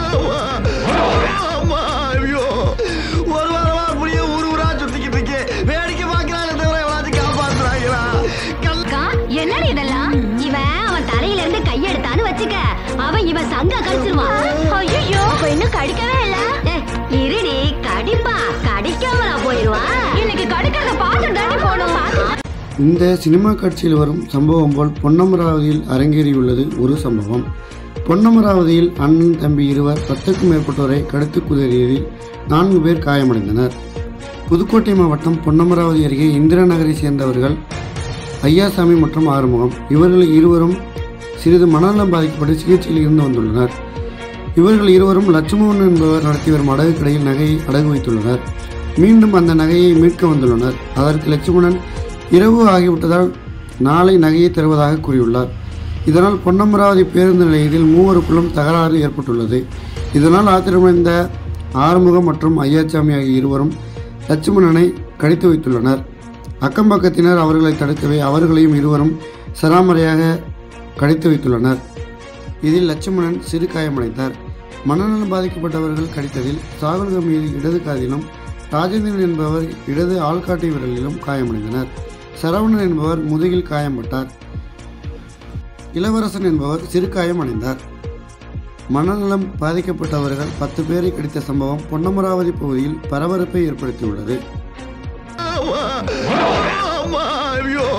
அம்மா, ஐயோ. ஒரு வாரமா அப்படியே ஊர் ஊரா சுத்திக்கிட்டு இருக்கேன். வேடிக்கை பார்க்கறானே தவிர எவனாச்சும் காப்பாத்துறாங்களா? கல்- அக்கா, என்னடி இதெல்லாம் இவன் அவன் தலையில இருந்து கையெடுத்தான்னு வச்சுக்க அவன் இவன் சங்க கடிச்சிருவான் ஐயோ அப்ப இன்னும் கடிக்கவே இல்ல ஏய், இருடி கடிப்பா கடிக்காமலா போயிருவான் இன்னைக்கு கடிக்கிறத பார்த்துட்டு தாண்டி போகணும் இந்த சினிமா காட்சியில் வரும் சம்பவம் போல் பொன்னமராவதியில் அரங்கேறியுள்ளது ஒரு சம்பவம் பொன்னமராவதியில் அண்ணன் தம்பி இருவர் பத்துக்கும் மேற்பட்டோரை கடுத்து குதறியதில் நான்கு பேர் காயமடைந்தனர் புதுக்கோட்டை மாவட்டம் பொன்னமராவதி அருகே இந்திரா நகரை சேர்ந்தவர்கள் ஐயாசாமி மற்றும் ஆறுமுகம் இவர்கள் இருவரும் சிறிது மனநலம் பாதிக்கப்பட்டு சிகிச்சையில் இருந்து வந்துள்ளனர் இவர்கள் இருவரும் லட்சுமணன் என்பவர் நடத்தி வரும் அடகு கடையில் நகையை அடகு வைத்துள்ளனர் மீண்டும் அந்த நகையை மீட்க வந்துள்ளனர் அதற்கு லட்சுமணன் இரவு ஆகிவிட்டதால் நாளை நகையை தருவதாக கூறியுள்ளார் இதனால் பொன்னமராவதி பேருந்து நிலையத்தில் மூவருக்குள்ளும் தகராறு ஏற்பட்டுள்ளது இதனால் ஆத்திரமடைந்த ஆறுமுகம் மற்றும் ஐயாச்சாமி ஆகிய இருவரும் லட்சுமணனை கடித்து வைத்துள்ளனர் அக்கம்பக்கத்தினர் அவர்களை தடுக்கவே அவர்களையும் இருவரும் சராமரியாக கடித்து வைத்துள்ளனர் இதில் லட்சுமணன் சிறு காயமடைந்தார் மனநலம் பாதிக்கப்பட்டவர்கள் கடித்ததில் சாகுல்கம் மீது இடது காதிலும் ராஜேந்திரன் என்பவர் இடது ஆள்காட்டி விரலிலும் காயமடைந்தனர் சரவணன் என்பவர் முதுகில் காயம்பட்டார் இளவரசன் என்பவர் சிறு காயம் அடைந்தார் மனநலம் பாதிக்கப்பட்டவர்கள் பத்து பேரை கடித்த சம்பவம் பொன்னமராவதி பகுதியில் பரபரப்பை ஏற்படுத்தியுள்ளது அம்மா, ஐயோ.